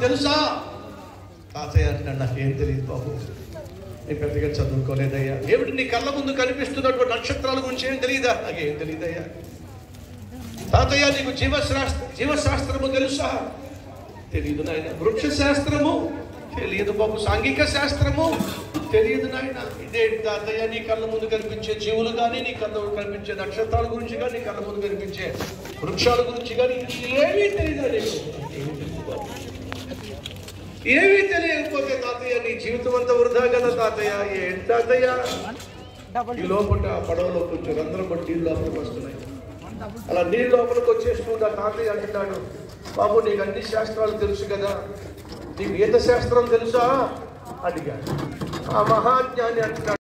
తెలుసా తాతయ్య అంటున్నాడు నాకేం తెలియదు బాబు నేను పెద్దగా చదువుకోలేదయ్యా ఏమిటి నీ కళ్ళ ముందు కనిపిస్తున్నటువంటి నక్షత్రాల గురించి ఏం తెలియదా నాకేం తెలియదయ్యా తాతయ్య నీకు జీవశాస్త్ర జీవశాస్త్రము తెలుసా తెలియదు నాయన వృక్ష శాస్త్రము తెలియదు బాబు సాంఘిక శాస్త్రము తెలియదు నాయన ఇదేంటి తాతయ్య నీ కళ్ళ ముందు కనిపించే జీవులు కానీ నీ కళ్ళ ముందు కనిపించే నక్షత్రాల గురించి కానీ నీ కళ్ళ ముందు కనిపించే వృక్షాల గురించి కానీ ఏమీ తెలియదా నీకు ఏమీ తెలియదు బాబు. ఏమీ తెలియకపోతే తాతయ్య నీ జీవితం అంతా వృధా కదా తాతయ్య ఏంటి తాతయ్య ఈ లోపల పడవలో కొంచెం రంధ్రం పట్టి నీళ్ళు లోపలికి వస్తున్నాయి అలా నీళ్ళు లోపలికి వచ్చేసుకుంటా తాతయ్య అంటున్నాడు బాబు నీకు అన్ని శాస్త్రాలు తెలుసు కదా నీకు ఈత శాస్త్రం తెలుసా అడిగాడు ఆ మహాజ్ఞాని అంటున్నాడు